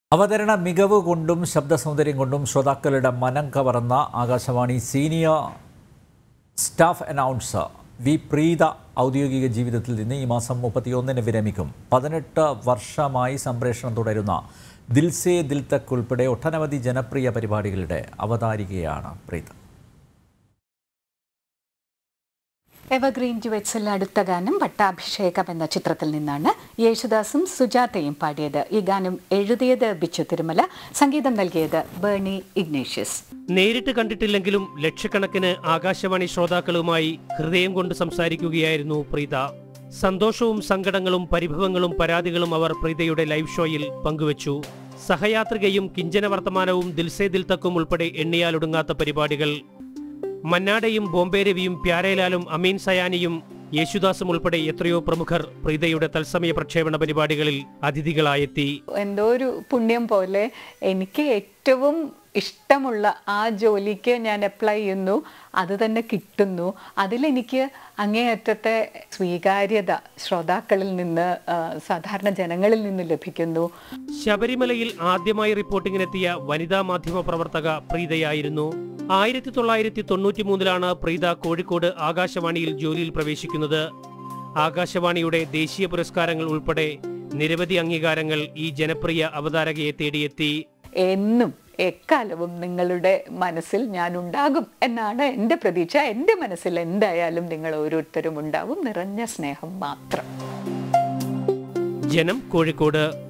അവതരണ മികവ് കൊണ്ടും ശബ്ദ സൗന്ദര്യം കൊണ്ടും ശ്രോതാക്കളുടെ മനം കവർന്ന Akashvani senior staff announcer V Preetha ഔദ്യോഗിക ജീവിതത്തിൽ നിന്ന് ഈ മാസം മുപ്പത്തിയൊന്നിന് വിരമിക്കും പതിനെട്ട് വർഷമായി സംപ്രേഷണം തുടരുന്ന ദിൽസേ ദിൽ തക് ഉൾപ്പെടെ ഒട്ടനവധി ജനപ്രിയ പരിപാടികളുടെ അവതാരികയാണ് പ്രീത എവർഗ്രീൻ ജുവറ്റ്സിൽ അടുത്ത ഗാനം പട്ടാഭിഷേകം എന്ന ചിത്രത്തിൽ നിന്നാണ് യേശുദാസും സുജാതയും പാടിയത് ഈ ഗാനം എഴുതിയത് ബിച്ചു തിരുമല സംഗീതം നൽകിയത് ബേണി ഇഗ്നേഷ്യസ് നേരിട്ട് കണ്ടിട്ടില്ലെങ്കിലും ലക്ഷക്കണക്കിന് ആകാശവാണി ശ്രോതാക്കളുമായി ഹൃദയം കൊണ്ട് സംസാരിക്കുകയായിരുന്നു പ്രീത സന്തോഷവും സങ്കടങ്ങളും പരിഭവങ്ങളും പരാതികളും അവർ പ്രീതയുടെ ലൈവ് ഷോയിൽ പങ്കുവച്ചു സഹയാത്രികയും കിഞ്ചന വർത്തമാനവും ദിൽസേ ദിൽ തക്കും ഉൾപ്പെടെ എണ്ണിയാലൊടുങ്ങാത്ത പരിപാടികൾ മന്നാടയും ബോംബെ രവിയും പ്യാരേലാലും അമീൻ സയാനിയും യേശുദാസും ഉൾപ്പെടെ എത്രയോ പ്രമുഖർ പ്രീതയുടെ തത്സമയ പ്രക്ഷേപണ പരിപാടികളിൽ അതിഥികളായെത്തി എന്തോ ഒരു പുണ്യം പോലെ എനിക്ക് ഏറ്റവും ഇഷ്ടമുള്ള ആ ജോലിക്ക് ഞാൻ അപ്ലൈ ചെയ്യുന്നു അത് തന്നെ കിട്ടുന്നു അതിലെനിക്ക് അങ്ങേയറ്റത്തെ സ്വീകാര്യത ശ്രോതാക്കളിൽ നിന്ന് ആ, സാധാരണ ജനങ്ങളിൽ നിന്ന് ലഭിക്കുന്നു ശബരിമലയിൽ ആദ്യമായി റിപ്പോർട്ടിങ്ങിനെത്തിയ വനിതാ മാധ്യമ പ്രവർത്തക പ്രീതയായിരുന്നു ആയിരത്തി തൊള്ളായിരത്തി തൊണ്ണൂറ്റി മൂന്നിലാണ് പ്രീത കോഴിക്കോട് ആകാശവാണിയിൽ ജോലിയിൽ പ്രവേശിക്കുന്നത് ആകാശവാണിയുടെ ദേശീയ പുരസ്കാരങ്ങൾ ഉൾപ്പെടെ നിരവധി അംഗീകാരങ്ങൾ ഈ ജനപ്രിയ അവതാരകയെ തേടിയെത്തി എന്നും എക്കാലവും നിങ്ങളുടെ മനസ്സിൽ ഞാൻ ഉണ്ടാകും എന്നാണ് എൻ്റെ പ്രതീക്ഷ എൻ്റെ മനസ്സിൽ എന്തായാലും നിങ്ങൾ ഓരോരുത്തരും ഉണ്ടാവും നിറഞ്ഞ സ്നേഹം മാത്രം ജനം കോഴിക്കോട്